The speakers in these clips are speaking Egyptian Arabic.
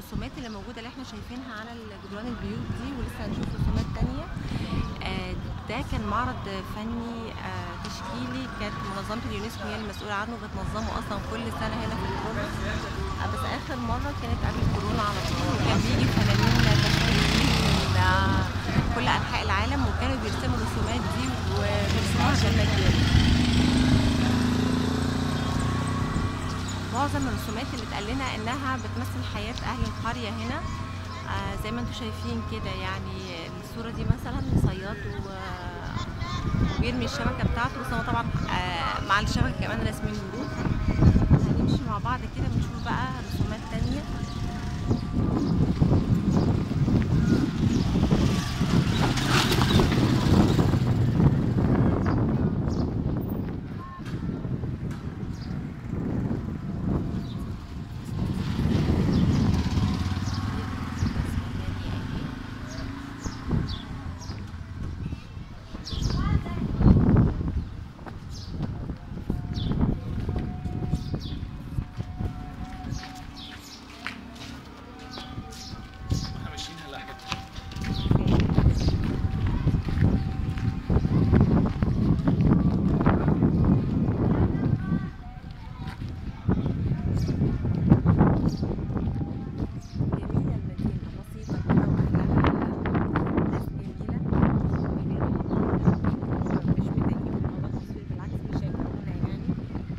الرسومات اللي موجوده اللي احنا شايفينها على جدران البيوت دي ولسه هنشوف رسومات تانية آه، ده كان معرض فني آه، تشكيلي كانت منظمه اليونسكو هي المسؤوله عنه بتنظمه اصلا كل سنه هنا في الكورس آه، بس اخر مره كانت قبل كورونا على طول وكان بيجي فنانين تشكيليين من آه، كل انحاء العالم وكانوا بيرسموا الرسومات دي وبيرسموها بالمجان معظم الرسومات اللي اتقال لنا انها بتمثل حياه اهل القريه هنا آه زي ما انتم شايفين كده يعني الصوره دي مثلا صياد و- وبيرمي الشبكه بتاعته بس هو طبعا آه مع الشبكه كمان راسمين ورود هنمشي مع بعض كده ونشوف بقى رسومات تانية واحنا ماشيين هنلاقي حاجات جميلة المدينة بسيطة كده وأهلها ناس جميلة مش مضايقين من موضوع التصوير بالعكس بيشجعونا يعني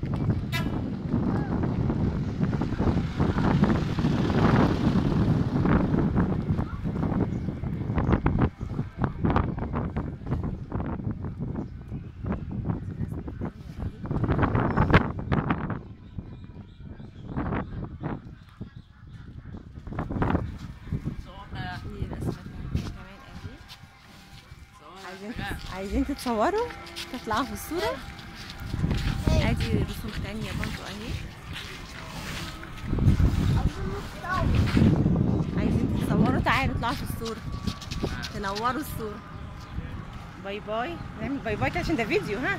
دي رسمة تانية كمان اهي عايزين عايزين تتصوروا تطلعوا في الصورة ادي رسوم تانية برضو اهي عايزين تتصوروا تعالوا اطلعوا في الصورة تنوروا الصورة باي باي نعمل باي باي كده عشان ده فيديو ها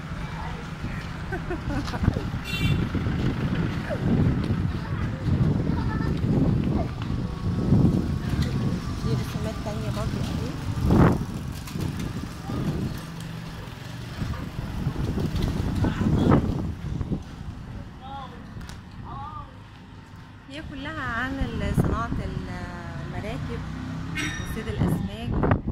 دي رسومات تانية برضو اهي هي كلها عن صناعة المراكب وصيد الأسماك